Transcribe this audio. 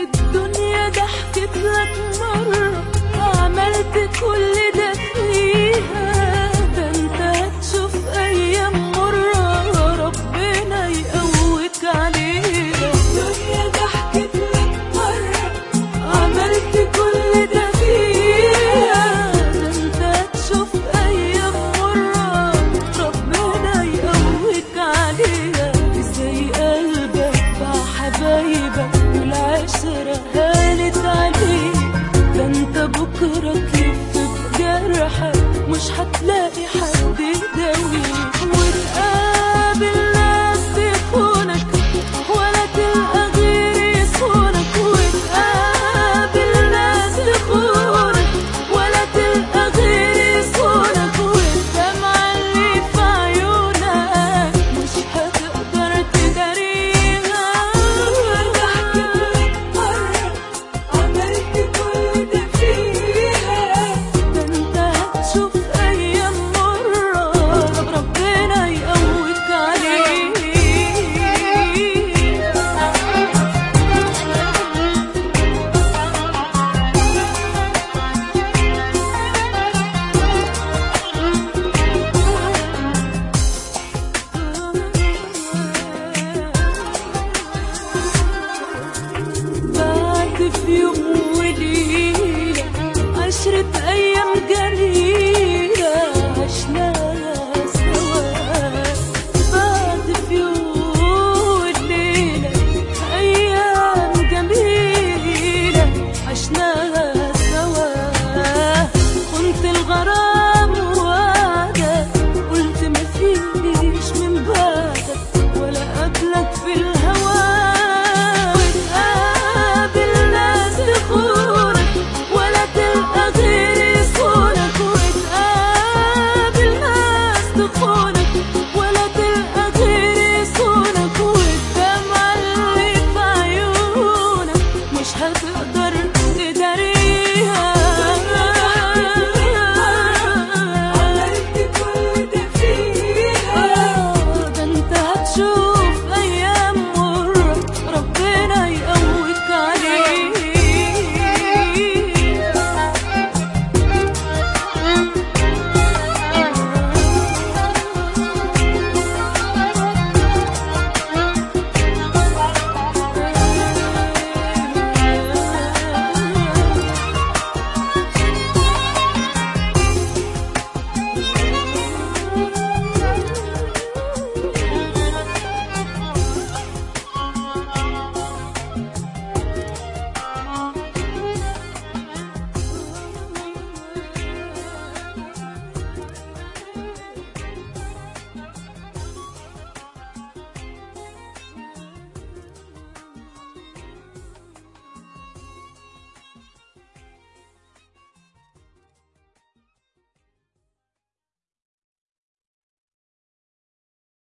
الدنيا ده حكيت لك مرة عملت كل ده فيها ده انت هتشوف ايام مرة ربنا يقويك عليها الدنيا ده حكيت لك مرة عملت كل ده فيها ده انت هتشوف ايام مرة ربنا يقويك عليها ازاي قلبك باع حبايبك والعشرة هانت عليك ده انت بكرة تلف بجرحك مش هتلاقي حد يداويك وتقابل ناس تخونك ولا تلقى غير يصونك وتقابل ناس تخونك ولا تلقى غير يصونك والدمعة اللي في عيونك مش هتقدر تداريها ضحكت لك مرة عملت كل ده فيها ده انت هتشوف ايام مرة ربنا يقويك عليها بعد في يوم